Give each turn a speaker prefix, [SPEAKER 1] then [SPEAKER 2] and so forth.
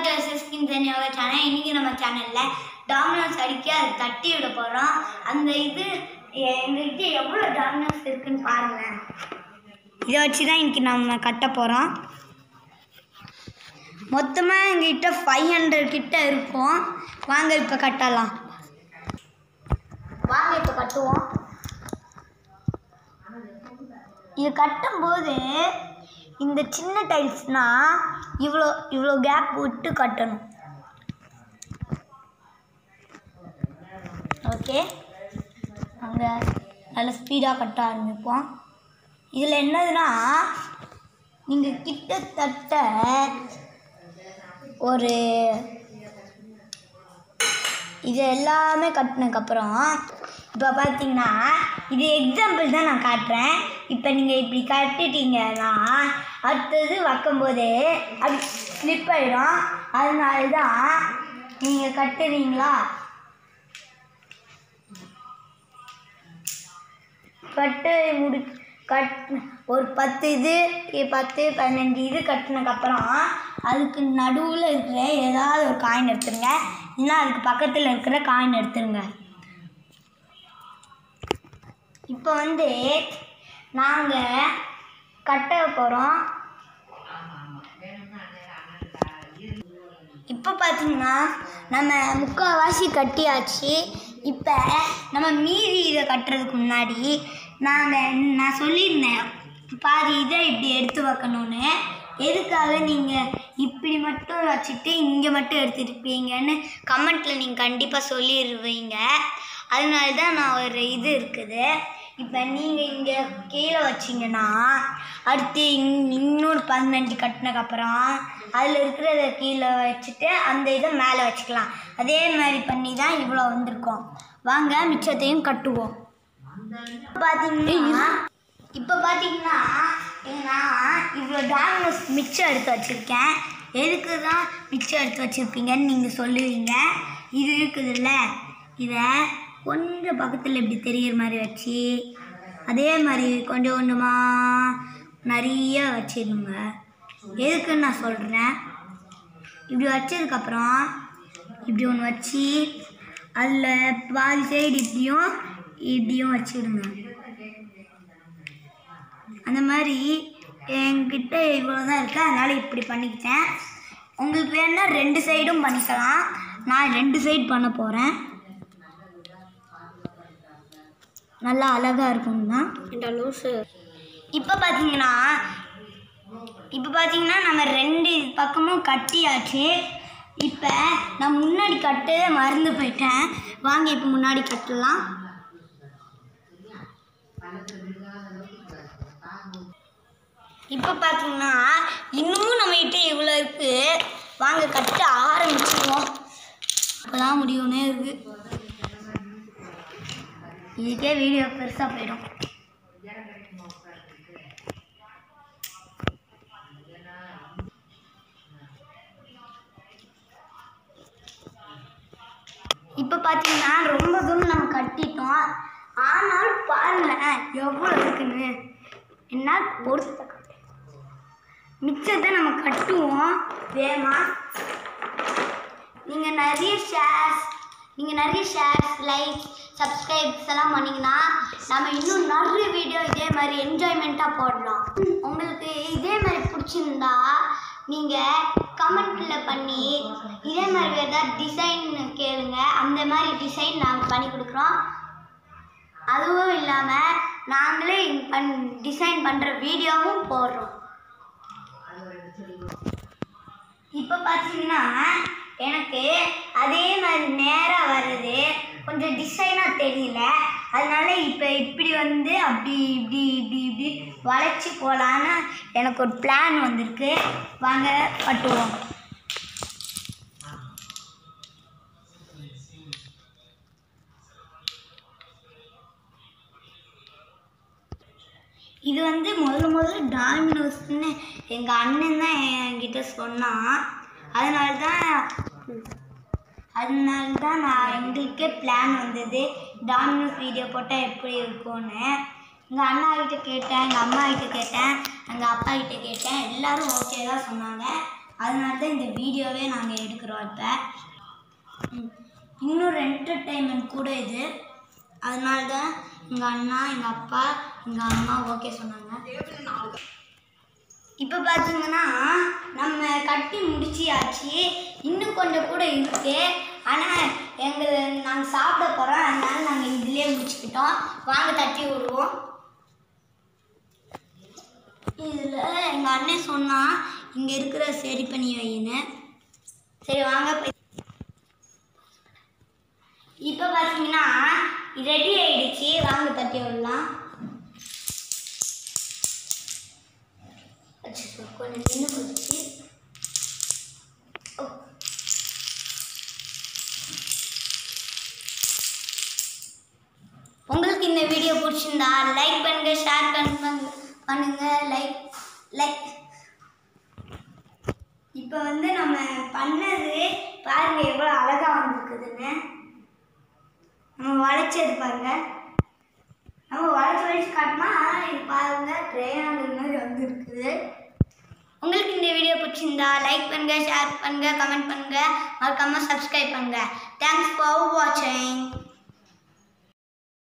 [SPEAKER 1] To எஸ்எஸ்கின் தனியாக channel இன்றைக்கி நம்ம சேனலில் டாமினோஸ் அடிக்க அதை தட்டி விட போகிறோம் அந்த இது எ- எங்ககிட்ட எவ்வளோ டாமினோஸ் இருக்குன்னு பாருங்களேன் இதை வச்சு தான் இன்றைக்கி நம்ம கட்ட போகிறோம் மொத்தமாக எங்ககிட்ட ஃபைவ் ஹண்ட்ரட் கிட்ட இருக்கும் வாங்க இப்போ கட்டலாம் வாங்க இப்போ கட்டுவோம் இது கட்டும்போது இந்த சின்ன டைல்ஸ்னால் இவ்வளோ இவ்வளோ கேப் விட்டு கட்டணும் ஓகே அங்கே நல்ல ஸ்பீடாக கட்ட ஆரம்பிப்போம் இதில் என்னதுன்னா நீங்கள் கிட்டத்தட்ட ஒரு இது எல்லாமே கட்டினதுக்கப்புறம் இப்போ பார்த்தீங்கன்னா இது எக்ஸாம்பிள் தான் நான் காட்டுறேன் இப்போ நீங்கள் இப்படி கட்டிட்டீங்கன்னா அடுத்தது வைக்கும்போது அது ஸ்லிப் ஆகிடும் அதனால தான் நீங்கள் கட்டுறீங்களா கட்டு முடி கட் ஒரு பத்து இது இ- பத்து பதினஞ்சு இது கட்டினதுக்கப்புறம் அதுக்கு நடுவில் இருக்கிற ஏதாவது ஒரு காயின் எடுத்துருங்க இல்லைன்னா அதுக்கு பக்கத்தில் இருக்கிற காயின் எடுத்துருங்க இப்போ வந்து நாங்கள் கட்ட போகிறோம் இப்போ பார்த்தீங்கன்னா நம்ம முக்கால்வாசி கட்டியாச்சு இப்போ நம்ம மீதி இதை கட்டுறதுக்கு முன்னாடி நாங்கள் நான் சொல்லியிருந்தேன் பாதி இதை இப்படி எடுத்து வைக்கணும்னு எதுக்காக நீங்கள் இப்படி மட்டும் வச்சுட்டு இங்கே மட்டும் எடுத்துருப்பீங்கன்னு கமெண்ட்டில் நீங்கள் கண்டிப்பாக சொல்லிடுவீங்க அதனால தான் நான் ஒரு இது இருக்குது இப்போ நீங்கள் இங்கே கீழே வச்சிங்கன்னா அடுத்து இன் இன்னொரு பதினஞ்சு கட்டினதுக்கப்புறம் அதில் இருக்கிறத கீழே வச்சுட்டு அந்த இதை மேலே வச்சுக்கலாம் அதே மாதிரி பண்ணி தான் இவ்வளோ வந்திருக்கோம் வாங்க மிச்சத்தையும் கட்டுவோம் பார்த்தீங்கன்னா இப்போ பார்த்தீங்கன்னா நான் இவ்வளோ டாமினோஸ் மிச்சம் எடுத்து வச்சுருக்கேன் எதுக்கு தான் மிச்சம் எடுத்து வச்சுருப்பீங்கன்னு நீங்கள் சொல்லுவீங்க இது இருக்குதுல்ல இதை கொஞ்சம் பக்கத்தில் இப்படி தெரியிற மாதிரி வச்சு அதே மாதிரி கொஞ்சம் கொஞ்சமாக நிறைய வச்சிடுங்க எதுக்குன்னு நான் சொல்கிறேன் இப்படி வச்சதுக்கப்புறம் இப்படி ஒன்று வச்சு அதில் பாதி சைடு இப்படியும் இப்படியும் வச்சிடுங்க அந்த மாதிரி என்கிட்ட இவ்வளோ தான் இருக்குது அதனால் இப்படி பண்ணிக்கிட்டேன் உங்களுக்கு வேணுன்னா ரெண்டு சைடும் பண்ணிக்கலாம் நான் ரெண்டு சைடு பண்ண போகிறேன் நல்லா அழகாக இருக்கும் தான் இந்த லூஸு இப்போ பார்த்தீங்கன்னா இப்போ பார்த்தீங்கன்னா நம்ம ரெண்டு பக்கமும் கட்டியாச்சு இப்போ நான் முன்னாடி கட்டு மறந்து போயிட்டேன் வாங்க இப்போ முன்னாடி கட்டலாம் இப்போ பார்த்தீங்கன்னா இன்னமும் நம்மகிட்ட இவ்வளோ இருக்குது வாங்க கட்ட ஆரம்பிச்சிடுவோம் அப்போதான் முடியும்னே இருக்குது இதுக்கே வீடியோ பெருசாக போயிடும் இப்போ பார்த்தீங்கன்னா ரொம்ப தூரம் நம்ம கட்டிட்டோம் ஆனாலும் பாருங்களேன் எவ்வளோ இருக்குன்னு என்ன பொறுத்த கட்டு மிச்சத்தை நம்ம கட்டுவோம் வேமா நீங்கள் நிறைய ஷேர்ஸ் நீங்கள் நிறைய ஷேர்ஸ் லைக்ஸ் சப்ஸ்கிரைப்ஸ் எல்லாம் பண்ணிங்கன்னா நம்ம இன்னும் நிறைய வீடியோ இதே மாதிரி என்ஜாய்மெண்ட்டாக போடலாம் உங்களுக்கு இதே மாதிரி பிடிச்சிருந்தா நீங்கள் கமெண்ட்டில் பண்ணி இதே மாதிரி ஏதாவது டிசைன் கேளுங்க அந்த மாதிரி டிசைன் நாங்கள் பண்ணி கொடுக்குறோம் அதுவும் இல்லாமல் நாங்களே பண் டிசைன் பண்ணுற வீடியோவும் போடுறோம் இப்போ பார்த்தீங்கன்னா எனக்கு அதே மாதிரி நேராக வருது கொஞ்சம் டிசைனாக தெரியல அதனால இப்போ இப்படி வந்து அப்படி இப்படி இப்படி இப்படி வளைச்சி போகலான்னு எனக்கு ஒரு பிளான் வந்திருக்கு வாங்க கட்டுவோம் இது வந்து முதல்ல முதல்ல டாமினோஸ்னு எங்கள் அண்ணன் தான் என்கிட்ட சொன்னான் அதனால தான் அதனால தான் நான் எங்களுக்கே பிளான் வந்தது டாமினோஸ் வீடியோ போட்டால் எப்படி இருக்கும்னு எங்கள் அண்ணா கிட்ட கேட்டேன் எங்கள் அம்மா கிட்ட கேட்டேன் எங்கள் அப்பா கிட்ட கேட்டேன் எல்லாரும் ஓகே தான் சொன்னாங்க அதனால தான் இந்த வீடியோவே நாங்கள் எடுக்கிறோம் இப்போ ம். இன்னொரு என்டர்டெயின்மெண்ட் கூட இது அதனால தான் எங்கள் அண்ணா எங்கள் அப்பா எங்கள் அம்மா ஓகே சொன்னாங்க இப்போ பார்த்தீங்கன்னா நம்ம கட்டி முடிச்சியாச்சு இன்னும் கொஞ்சம் கூட இருக்கு ஆனால் எங்கள் நாங்கள் சாப்பிட போகிறோம் அதனால நாங்கள் இதுலேயே முடிச்சுக்கிட்டோம் வாங்க தட்டி விடுவோம் இதில் எங்கள் அண்ணன் சொன்னான் இங்கே இருக்கிற சரி பண்ணி வைன்னு சரி வாங்க போய் இப்போ பார்த்தீங்கன்னா ரெடி ஆயிடுச்சு வாங்க தட்டி விடலாம் அச்சச்சோ, கொஞ்சம் நின்று போச்சு ஓ. உங்களுக்கு இந்த வீடியோ பிடிச்சிருந்தா லைக் பண்ணுங்க ஷேர் பண்ணுங்க பண்ணுங்க லைக் லைக் இப்போ வந்து நம்ம பண்ணது பாருங்க எவ்வளோ அழகா வந்திருக்குதுன்னு நம்ம வளைச்சது பாருங்க நம்ம வளைச்சு வளைச்சு காட்டினா இது பாருங்க ட்ரையாங்கிள் மாதிரி வந்துருக்குது உங்களுக்கு இந்த வீடியோ பிடிச்சிருந்தா லைக் பண்ணுங்க ஷேர் பண்ணுங்க கமெண்ட் பண்ணுங்க மறக்காம சப்ஸ்கிரைப் பண்ணுங்க தேங்க்ஸ் ஃபார் வாட்சிங்